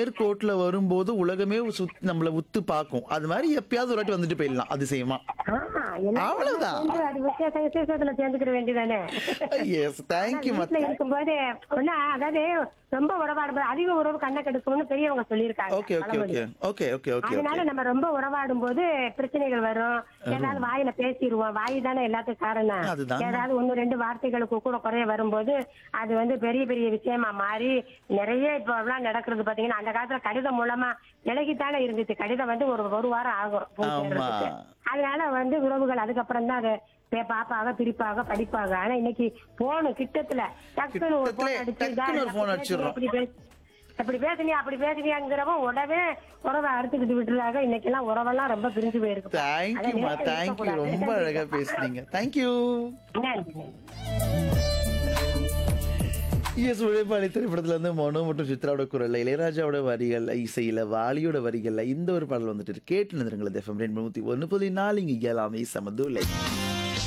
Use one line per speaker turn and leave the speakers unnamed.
நேர்கோட்டுல வரும்போது உலகமே சுத் நம்மள உத்து பார்க்கும் அது மாதிரி எப்பயாவது ஒரு வாட்டி வந்துட்டு போயிடலாம் அதிசயமா
ஆமா, எல்லாம்
அவ்வளவுதான்.
சேர்ந்து அது விசேஷ விசேஷத்துல சேர்ந்துக்கிற வேண்டியதானே
எஸ் தேங்க்யூ
வீட்டுல இருக்கும்போது ஒண்ணு அதாவது ரொம்ப உறவாடும் போது அதிக உறவு கண்ணை கெடுக்கும்னு பெரியவங்க சொல்லியிருக்காங்க
ஓகே ஓகே
பழமொழி.
ஓகே ஓகே ஓகே ஓகே
அதனால
ஓகே
நம்ம ரொம்ப உறவாடும் போது பிரச்சனைகள் வரும் ஏதாவது வாயில பேசிடுவோம் வாய் தானே எல்லாத்துக்கும் காரணம்
அதுதான்.
ஏதாவது ஒண்ணு ரெண்டு வார்த்தைகளுக்கு கூட குறைய வரும்போது அது வந்து பெரிய பெரிய விஷயமா மாறி நிறைய இப்ப எல்லாம் நடக்கிறது பாத்தீங்கன்னா அந்த காலத்துல கடிதம் மூலமா விலகித்தானே இருந்துச்சு கடிதம் வந்து ஒரு ஒரு வாரம் ஆகும் போய்
ஆமா.
சேர்றதுக்கு. அதனால வந்து உறவுகள் அதுக்கப்புறம் தான் அதை பே- பாப்பாக பிரிப்பாக படிப்பாக ஆனா இன்னைக்கு போனு கிட்டத்துல டக்குன்னு ஒரு
கிட்டத்துல
போன் அடிச்சு
டக்குன்னு ஒரு
"இதா,
phone
அப்படி
அடிச்சிடுறோம்."
இப்படி பேசு- அப்படி பேசுனியா அப்படி பேசுனியாங்கிறவன் உடனே உறவை அறுத்துக்கிட்டு விட்டுறாங்க இன்னைக்கு எல்லாம் உறவெல்லாம் ரொம்ப பிரிஞ்சு போயிருக்கு
தேங்க்யூமா
அதை நேரத்தை
தேங்க்யூ
இருக்கக்கூடாது.
ரொம்ப அழகா பேசுனீங்க தேங்க்யூ
நன்றி.
எஸ் உழைப்பாளி திரைப்படத்துல இருந்து மனோ மற்றும் சித்ராவோட குரல்ல இளையராஜாவோட வரிகள் இசையில வாலியோட வரிகள்ல இந்த ஒரு பாடல் வந்துட்டு இருக்கு. கேட்டு நிறுங்கள் எஃப்எம் ரெண்டு நூத்தி ஒன்று புள்ளி நாலு இங்க எல்லாமே சமதுலை